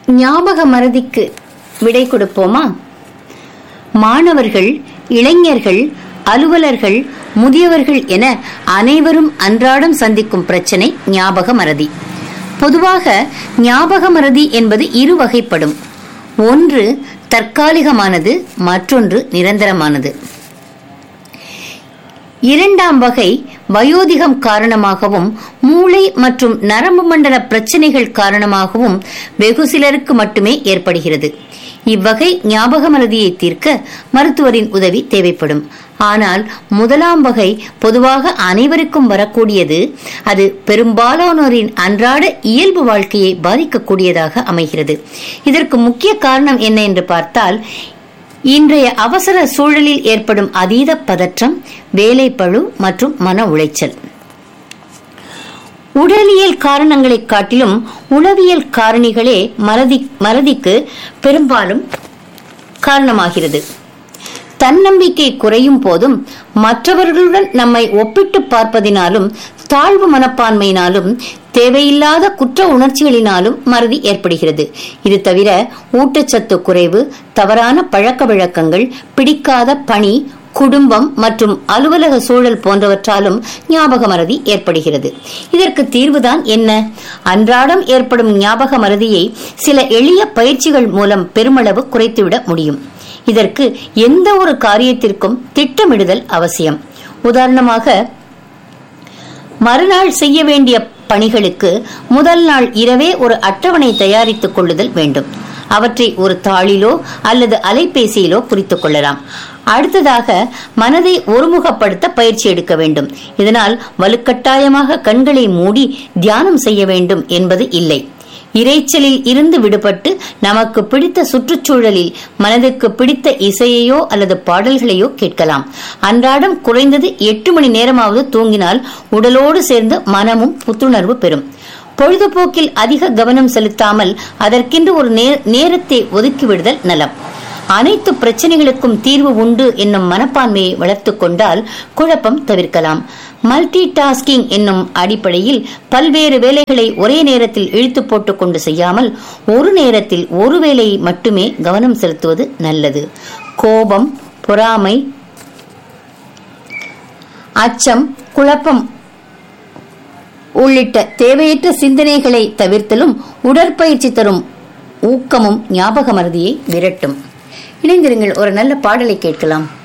ஞாபக மறதிக்கு விடை கொடுப்போமா மாணவர்கள் இளைஞர்கள் அலுவலர்கள் முதியவர்கள் என அனைவரும் அன்றாடம் சந்திக்கும் பிரச்சனை ஞாபக மறதி பொதுவாக ஞாபக மறதி என்பது இரு வகைப்படும் ஒன்று தற்காலிகமானது மற்றொன்று நிரந்தரமானது இரண்டாம் வகை வயோதிகம் காரணமாகவும் மூளை மற்றும் நரம்பு மண்டல பிரச்சனைகள் காரணமாகவும் வெகு சிலருக்கு மட்டுமே ஏற்படுகிறது இவ்வகை ஞாபக மறதியை தீர்க்க மருத்துவரின் உதவி தேவைப்படும் ஆனால் முதலாம் வகை பொதுவாக அனைவருக்கும் வரக்கூடியது அது பெரும்பாலானோரின் அன்றாட இயல்பு வாழ்க்கையை பாதிக்கக்கூடியதாக அமைகிறது இதற்கு முக்கிய காரணம் என்ன என்று பார்த்தால் இன்றைய அவசர சூழலில் ஏற்படும் அதீத பதற்றம் வேலைப்பழு மற்றும் மன உளைச்சல் உடலியல் காரணங்களைக் காட்டிலும் உளவியல் காரணிகளே மறதி மறதிக்கு பெரும்பாலும் காரணமாகிறது தன்னம்பிக்கை குறையும் போதும் மற்றவர்களுடன் நம்மை ஒப்பிட்டு பார்ப்பதினாலும் தாழ்வு மனப்பான்மையினாலும் தேவையில்லாத குற்ற உணர்ச்சிகளினாலும் மறதி ஏற்படுகிறது இது தவிர ஊட்டச்சத்து குறைவு தவறான பழக்க வழக்கங்கள் பிடிக்காத பணி குடும்பம் மற்றும் அலுவலக சூழல் போன்றவற்றாலும் ஞாபக மறதி ஏற்படுகிறது இதற்கு தீர்வுதான் என்ன அன்றாடம் ஏற்படும் ஞாபக மறதியை சில எளிய பயிற்சிகள் மூலம் பெருமளவு குறைத்துவிட முடியும் இதற்கு எந்த ஒரு காரியத்திற்கும் திட்டமிடுதல் அவசியம் உதாரணமாக மறுநாள் செய்ய வேண்டிய பணிகளுக்கு முதல் நாள் இரவே ஒரு அட்டவணை தயாரித்துக் கொள்ளுதல் வேண்டும் அவற்றை ஒரு தாளிலோ அல்லது அலைபேசியிலோ குறித்துக் கொள்ளலாம் அடுத்ததாக மனதை ஒருமுகப்படுத்த பயிற்சி எடுக்க வேண்டும் இதனால் வலுக்கட்டாயமாக கண்களை மூடி தியானம் செய்ய வேண்டும் என்பது இல்லை இரைச்சலில் இருந்து விடுபட்டு நமக்கு பிடித்த சுற்றுச்சூழலில் மனதுக்கு பிடித்த இசையையோ அல்லது பாடல்களையோ கேட்கலாம் அன்றாடம் குறைந்தது எட்டு மணி நேரமாவது தூங்கினால் உடலோடு சேர்ந்து மனமும் புத்துணர்வு பெறும் பொழுதுபோக்கில் அதிக கவனம் செலுத்தாமல் அதற்கென்று ஒரு நேரத்தை ஒதுக்கிவிடுதல் நலம் அனைத்து பிரச்சனைகளுக்கும் தீர்வு உண்டு என்னும் மனப்பான்மையை வளர்த்து கொண்டால் குழப்பம் தவிர்க்கலாம் மல்டி டாஸ்கிங் என்னும் அடிப்படையில் பல்வேறு வேலைகளை ஒரே நேரத்தில் இழுத்து போட்டுக் கொண்டு செய்யாமல் ஒரு நேரத்தில் ஒரு வேலையை மட்டுமே கவனம் செலுத்துவது நல்லது கோபம் பொறாமை அச்சம் குழப்பம் உள்ளிட்ட தேவையற்ற சிந்தனைகளை தவிர்த்தலும் உடற்பயிற்சி தரும் ஊக்கமும் ஞாபக மறதியை விரட்டும் இணைந்திருங்கள் ஒரு நல்ல பாடலை கேட்கலாம்